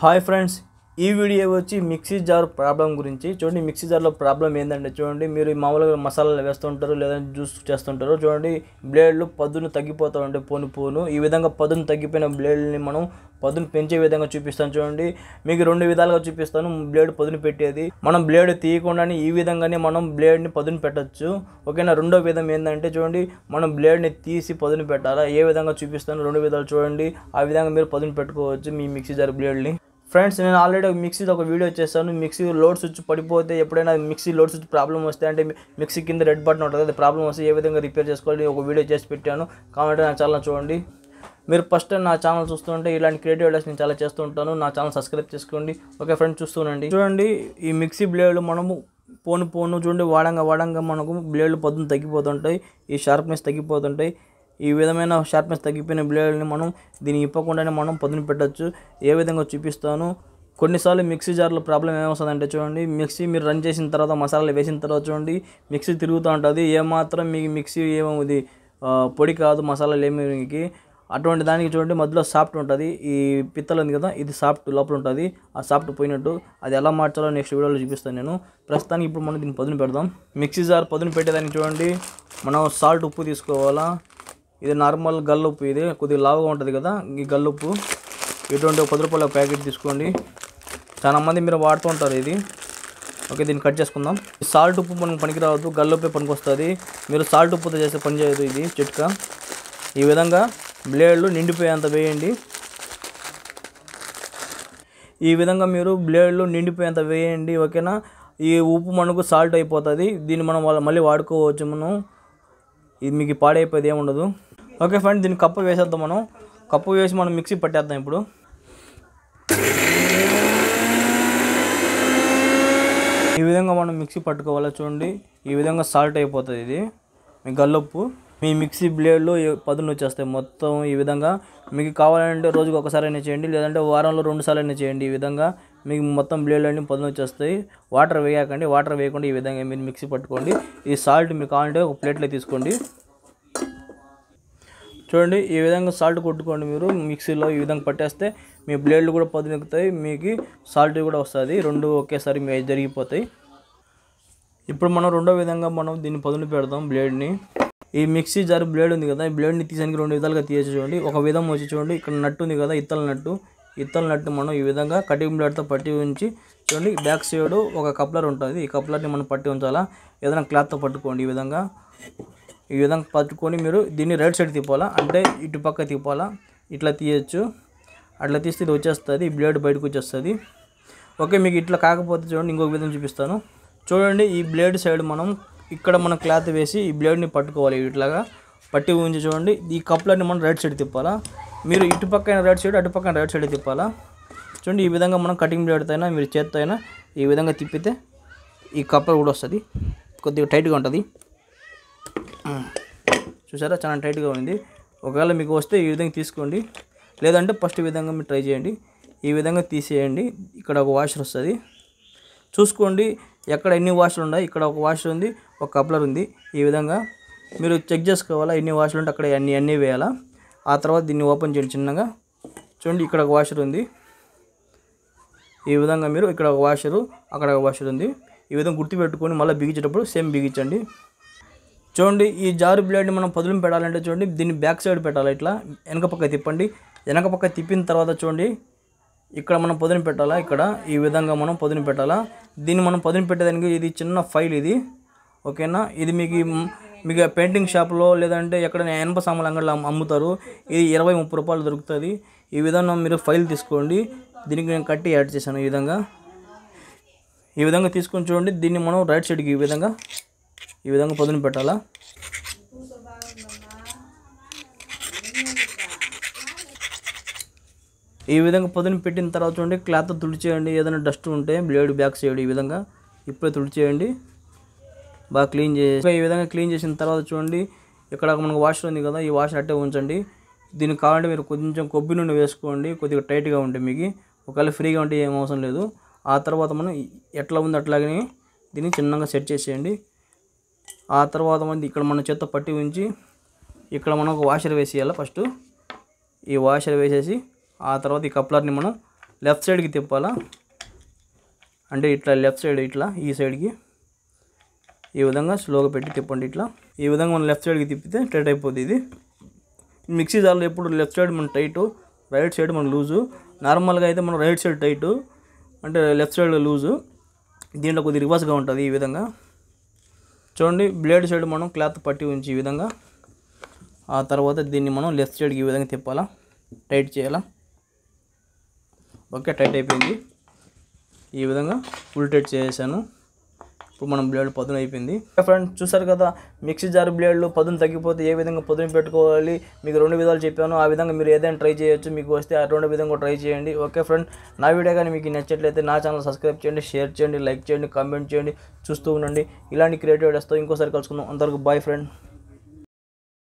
hi friends ఈ video వచ్చి mixie jar problem గురించి చూడండి మిక్సీ జార్లో ప్రాబ్లం ఏంటంటే చూడండి మీరు మామూలుగా మసాలాలు వేస్తుంటారు లేదంటే జ్యూస్ చేస్తుంటారు చూడండి బ్లేడ్లు పదును తగ్గిపోతూ ఉంటాయి పోను పోను ఈ విధంగా పదును తగ్గిపోయిన బ్లేడ్ని మనం పదును పెంచే విధంగా చూపిస్తాను చూడండి మీకు రెండు విధాలుగా చూపిస్తాను బ్లేడ్ పదును పెట్టేది మనం బ్లేడ్ తీయకుండానే ఈ విధంగానే మనం బ్లేడ్ని పదును పెట్టచ్చు ఓకేనా రెండో విధం ఏంటంటే చూడండి మనం బ్లేడ్ని తీసి పదును పెట్టాలా ఏ విధంగా చూపిస్తాను రెండు విధాలు చూడండి ఆ విధంగా మీరు పదును పెట్టుకోవచ్చు మీ మిక్సీ జార్ బ్లేడ్ని ఫ్రెండ్స్ నేను ఆల్రెడీ ఒక మిక్సీ ఒక వీడియో చేశాను మిక్సీ లోడ్ స్విచ్ పడిపోతే ఎప్పుడైనా మిక్సీ లోడ్ స్విచ్ ప్రాబ్లం వస్తే అంటే మిక్సీ కింద రెడ్ బటన్ ఉంటుంది అది ప్రాబ్లం వస్తే ఏ విధంగా రిపేర్ చేసుకోవాలి ఒక వీడియో చేసి పెట్టాను కాబట్టి నా ఛానల్ చూడండి మీరు ఫస్ట్ టైం నా ఛానల్ చూస్తుంటే ఇలాంటి క్రియేటివ్ ఐడియాస్ నేను చాలా చేస్తూ ఉంటాను నా ఛానల్ సబ్స్క్రైబ్ చేసుకోండి ఓకే ఫ్రెండ్స్ చూస్తుండండి చూడండి ఈ మిక్సీ బ్లేడ్ మనము పోను పోను చూడండి వాడంగా వాడంగా మనకు బ్లేడ్లు పొద్దున తగ్గిపోతుంటాయి ఈ షార్ప్నెస్ తగ్గిపోతుంటాయి ఈ విధమైన షార్ప్నెస్ తగ్గిపోయిన బ్లేడ్ని మనం దీన్ని ఇప్పకుండానే మనం పొద్దున పెట్టచ్చు ఏ విధంగా చూపిస్తాను కొన్నిసార్లు మిక్సీ జార్లో ప్రాబ్లం ఏమొస్తుందంటే చూడండి మిక్సీ మీరు రన్ చేసిన తర్వాత మసాలాలు వేసిన తర్వాత చూడండి మిక్సీ తిరుగుతూ ఉంటుంది ఏమాత్రం మీకు మిక్సీ ఏమో ఇది ఆ, పొడి కాదు మసాలాలు ఏమి అటువంటి దానికి చూడండి మధ్యలో సాఫ్ట్ ఉంటుంది ఈ పిత్తలు ఉంది కదా ఇది సాఫ్ట్ లోపల ఉంటుంది ఆ సాఫ్ట్ పోయినట్టు అది ఎలా మార్చాలో నెక్స్ట్ వీడియోలో చూపిస్తాను నేను ప్రస్తుతానికి ఇప్పుడు మనం దీన్ని పదును పెడదాం మిక్సీ జార్ పదును పెట్టేదానికి చూడండి మనం సాల్ట్ ఉప్పు తీసుకోవాలా ఇది నార్మల్ గల్లుప్పు ఇది కొద్దిగా లావుగా ఉంటుంది కదా ఈ గల్లుప్పు ఇటువంటి ఒక పది రూపాయల ప్యాకెట్ తీసుకోండి చాలా మంది మీరు వాడుతూ ఉంటారు ఇది ఓకే దీన్ని కట్ చేసుకుందాం ఈ సాల్ట్ ఉప్పు మనకు పనికిరావద్దు గల్లుప్పే పనికి వస్తుంది మీరు సాల్ట్ ఉప్పుతో చేస్తే పని చేయదు ఇది చిట్కా ఈ విధంగా బ్లేడ్లు నిండిపోయేంత వేయండి ఈ విధంగా మీరు బ్లేడ్లు నిండిపోయేంత వేయండి ఓకేనా ఈ ఉప్పు మనకు సాల్ట్ అయిపోతుంది దీన్ని మనం వాళ్ళ- మళ్ళీ వాడుకోవచ్చు మనం ఇది మీకు పాడైపోయేది ఏముండదు ఓకే ఫ్రెండ్ దీన్ని కప్పు వేసేద్దాం మనం కప్పు వేసి మనం మిక్సీ పట్టేద్దాం ఇప్పుడు ఈ విధంగా మనం మిక్సీ పట్టుకోవాలా చూడండి ఈ విధంగా సాల్ట్ అయిపోతుంది ఇది మీ గల్లుప్పు మీ మిక్సీ బ్లేడ్లో ఏ- పదును వచ్చేస్తాయి మొత్తం ఈ విధంగా మీకు కావాలంటే రోజుకి ఒకసారి అయినా చేయండి లేదంటే వారంలో రెండు సార్లు అయినా చేయండి ఈ విధంగా మీకు మొత్తం బ్లేడ్లు అన్ని పదును వచ్చేస్తాయి వాటర్ వేయకండి వాటర్ వేయకుండా ఈ విధంగా మీరు మిక్సీ పట్టుకోండి ఈ సాల్ట్ మీకు కావాలంటే ఒక ప్లేట్లో తీసుకోండి చూడండి ఈ విధంగా సాల్ట్ కొట్టుకోండి మీరు మిక్సీలో ఈ విధంగా పట్టేస్తే మీ బ్లేడ్లు కూడా పదునెక్కుతాయి మీకు సాల్ట్ కూడా వస్తుంది రెండు ఒకేసారి మీ జరిగిపోతాయి ఇప్పుడు మనం రెండో విధంగా మనం దీన్ని పదును పెడదాం బ్లేడ్ని ఈ మిక్సీ జార్ బ్లేడ్ ఉంది కదా ఈ బ్లేడ్ని తీసానికి రెండు విధాలుగా తీయచ్చు చూడండి ఒక విధం వచ్చి చూడండి ఇక్కడ నట్టు ఉంది కదా ఇత్తల నట్టు ఇత్తల నట్టు మనం ఈ విధంగా కటింగ్ బ్లేడ్తో పట్టి ఉంచి చూడండి బ్యాక్ సైడ్ ఒక కప్లర్ ఉంటుంది ఈ కప్లర్ని మనం పట్టి ఉంచాలా ఏదైనా క్లాత్తో పట్టుకోండి ఈ విధంగా ఈ విధంగా పట్టుకొని మీరు దీన్ని రైట్ సైడ్ తిప్పాలా అంటే ఇటు పక్క తిప్పాలా ఇట్లా తీయచ్చు అట్లా తీస్తే ఇది వచ్చేస్తుంది ఈ బ్లేడ్ బయటకు వచ్చేస్తుంది ఓకే మీకు ఇట్లా కాకపోతే చూడండి ఇంకొక విధంగా చూపిస్తాను చూడండి ఈ బ్లేడ్ సైడ్ మనం ఇక్కడ మనం క్లాత్ వేసి ఈ బ్లేడ్ని పట్టుకోవాలి ఇట్లాగా పట్టి ఉంచి చూడండి ఈ కప్లర్ని మనం రైట్ సైడ్ తిప్పాలా మీరు ఇటు పక్కన రైట్ సైడ్ అటు పక్కన రైట్ సైడ్ తిప్పాలా చూడండి ఈ విధంగా మనం కటింగ్ బ్లేడ్తో అయినా మీరు చేత్తో అయినా ఈ విధంగా తిప్పితే ఈ కప్లర్ కూడా వస్తుంది కొద్దిగా టైట్గా ఉంటుంది చూసారా చాలా టైట్గా ఉంది ఒకవేళ మీకు వస్తే ఈ విధంగా తీసుకోండి లేదంటే ఫస్ట్ ఈ విధంగా మీరు ట్రై చేయండి ఈ విధంగా తీసేయండి ఇక్కడ ఒక వాషర్ వస్తుంది చూసుకోండి ఎక్కడ ఎన్ని వాషర్లు ఉన్నాయి ఇక్కడ ఒక వాషర్ ఉంది ఒక కప్లర్ ఉంది ఈ విధంగా మీరు చెక్ చేసుకోవాలా ఎన్ని వాషర్లు ఉంటే అక్కడ అన్ని అన్నీ వేయాలా ఆ తర్వాత దీన్ని ఓపెన్ చేయండి చిన్నగా చూడండి ఇక్కడ ఒక వాషర్ ఉంది ఈ విధంగా మీరు ఇక్కడ ఒక వాషరు అక్కడ ఒక వాషర్ ఉంది ఈ విధంగా గుర్తుపెట్టుకొని మళ్ళీ బిగించేటప్పుడు సేమ్ బిగించండి చూడండి ఈ జారు బ్లేడ్ని మనం పదులు పెట్టాలంటే చూడండి దీన్ని బ్యాక్ సైడ్ పెట్టాలి ఇట్లా వెనక పక్క తిప్పండి వెనక పక్క తిప్పిన తర్వాత చూడండి ఇక్కడ మనం పొదును పెట్టాలా ఇక్కడ ఈ విధంగా మనం పొదును పెట్టాలా దీన్ని మనం పొదును పెట్టేదానికి ఇది చిన్న ఫైల్ ఇది ఓకేనా ఇది మీకు ఈ- మీకు పెయింటింగ్ షాప్లో లేదంటే ఎక్కడైనా ఎనప సామాన్లు అంగడిలో అమ్ము- అమ్ముతారు ఇది ఇరవై ముప్పై రూపాయలు దొరుకుతుంది ఈ విధంగా మీరు ఫైల్ తీసుకోండి దీనికి నేను కట్టి యాడ్ చేశాను ఈ విధంగా ఈ విధంగా తీసుకొని చూడండి దీన్ని మనం రైట్ సైడ్కి ఈ విధంగా ఈ విధంగా పొదును పెట్టాలా ఈ విధంగా పొదును పెట్టిన తర్వాత చూడండి క్లాత్ తుడిచేయండి ఏదైనా డస్ట్ ఉంటే బ్లేడ్ బ్యాక్ సైడ్ ఈ విధంగా ఇప్పుడే తుడిచేయండి బాగా క్లీన్ చేసి ఈ విధంగా క్లీన్ చేసిన తర్వాత చూడండి ఇక్కడ మనకు వాషర్ ఉంది కదా ఈ వాషర్ అట్టే ఉంచండి దీనికి కావాలంటే మీరు కొంచెం కొబ్బరి నూనె వేసుకోండి కొద్దిగా టైట్గా ఉంటే మీకు ఒకవేళ ఫ్రీగా ఉంటే ఏం అవసరం లేదు ఆ తర్వాత మనం ఎట్లా ఉంది అట్లాగనే దీన్ని చిన్నగా సెట్ చేసేయండి ఆ తర్వాత మనం ఇక్కడ మన చేత్తో పట్టి ఉంచి ఇక్కడ మనం ఒక వాషర్ వేసేయాలి ఫస్ట్ ఈ వాషర్ వేసేసి ఆ తర్వాత ఈ కప్లర్ని మనం లెఫ్ట్ సైడ్కి తిప్పాలా అంటే ఇట్లా లెఫ్ట్ సైడ్ ఇట్లా ఈ సైడ్కి ఈ విధంగా స్లోగా పెట్టి తిప్పండి ఇట్లా ఈ విధంగా మనం లెఫ్ట్ సైడ్కి తిప్పితే టైట్ అయిపోతుంది ఇది మిక్సీ జార్లో ఎప్పుడు లెఫ్ట్ సైడ్ మన టైటు రైట్ సైడ్ మన లూజు నార్మల్గా అయితే మనం రైట్ సైడ్ టైటు అంటే లెఫ్ట్ సైడ్ లూజు దీంట్లో కొద్దిగా రివర్స్గా ఉంటుంది ఈ విధంగా చూడండి బ్లేడ్ సైడ్ మనం క్లాత్ పట్టి ఉంచి ఈ విధంగా ఆ తర్వాత దీన్ని మనం లెఫ్ట్ సైడ్కి ఈ విధంగా తిప్పాలా టైట్ చేయాలా ఓకే టైట్ అయిపోయింది ఈ విధంగా ఫుల్ టైట్ చేసాను ఇప్పుడు మనం బ్లేడ్ పదును అయిపోయింది ఫ్రెండ్స్ చూసారు కదా మిక్సీ జార్ బ్లేడ్లు పదును తగ్గిపోతే ఏ విధంగా పదును పెట్టుకోవాలి మీకు రెండు విధాలు చెప్పాను ఆ విధంగా మీరు ఏదైనా ట్రై చేయొచ్చు మీకు వస్తే ఆ రెండు విధంగా ట్రై చేయండి ఓకే ఫ్రెండ్ నా వీడియో కానీ మీకు నచ్చట్లయితే నా ఛానల్ సబ్స్క్రైబ్ చేయండి షేర్ చేయండి లైక్ చేయండి కామెంట్ చేయండి చూస్తూ ఉండండి ఇలాంటి క్రియేటివ్ వీడియోస్తో ఇంకోసారి కలుసుకుందాం అందరికి బాయ్ ఫ్రెండ్